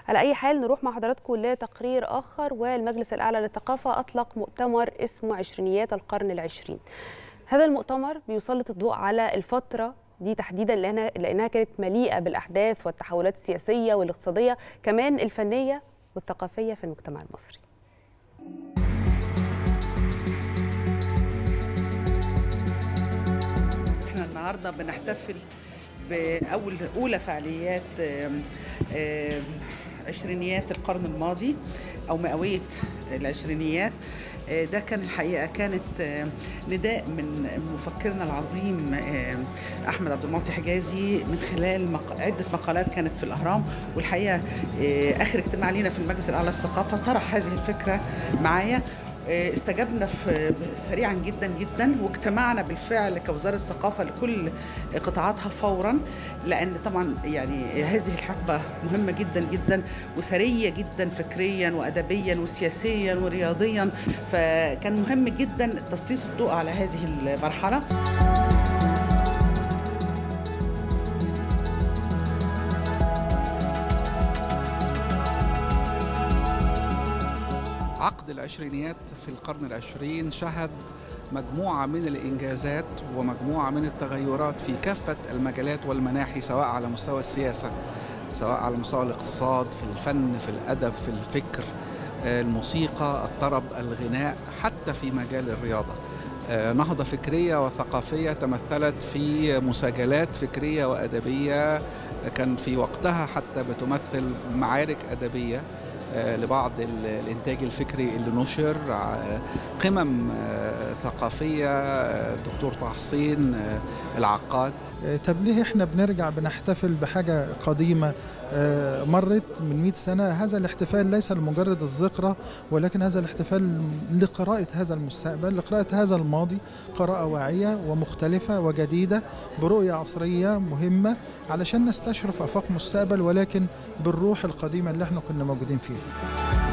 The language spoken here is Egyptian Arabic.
على أي حال نروح مع حضراتكم لتقرير آخر والمجلس الأعلى للثقافة أطلق مؤتمر اسمه عشرينيات القرن العشرين هذا المؤتمر بيسلط الضوء على الفترة دي تحديدا لأنها, لأنها كانت مليئة بالأحداث والتحولات السياسية والاقتصادية كمان الفنية والثقافية في المجتمع المصري احنا النهارده بنحتفل باول اولى فعاليات آم، آم، عشرينيات القرن الماضي او مئويه العشرينيات آه، ده كان الحقيقه كانت آه، نداء من مفكرنا العظيم آه، احمد عبد المعطي حجازي من خلال مق- عده مقالات كانت في الاهرام والحقيقه آه، اخر اجتماع لينا في المجلس الاعلى للثقافه طرح هذه الفكره معايا آه، استجبنا في سريعا جدا جدا واجتمعنا بالفعل كوزاره ثقافه لكل قطاعاتها فورا لان طبعا يعني هذه الحقبه مهمه جدا جدا وثريه جدا فكريا وادبيا وسياسيا ورياضيا فكان مهم جدا تسليط الضوء على هذه المرحله عقد العشرينيات في القرن العشرين شهد مجموعة من الإنجازات ومجموعة من التغيرات في كافة المجالات والمناحي سواء على مستوى السياسة سواء على مستوى الاقتصاد في الفن في الأدب في الفكر آه، الموسيقى الطرب الغناء حتى في مجال الرياضة آه، نهضة فكرية وثقافية تمثلت في مساجلات فكرية وأدبية كان في وقتها حتى بتمثل معارك أدبية آه، لبعض ال- الإنتاج الفكري اللي نشر آه، قمم آه، ثقافية آه، دكتور طه حسين آه، العقاد طب ليه احنا بنرجع بنحتفل بحاجة قديمة آه، مرت من 100 سنة هذا الاحتفال ليس لمجرد الذكرى ولكن هذا الاحتفال لقراءة هذا المستقبل لقراءة هذا الماضي قراءة واعية ومختلفة وجديدة برؤية عصرية مهمة علشان نستشرف آفاق مستقبل ولكن بالروح القديمة اللي احنا كنا موجودين فيها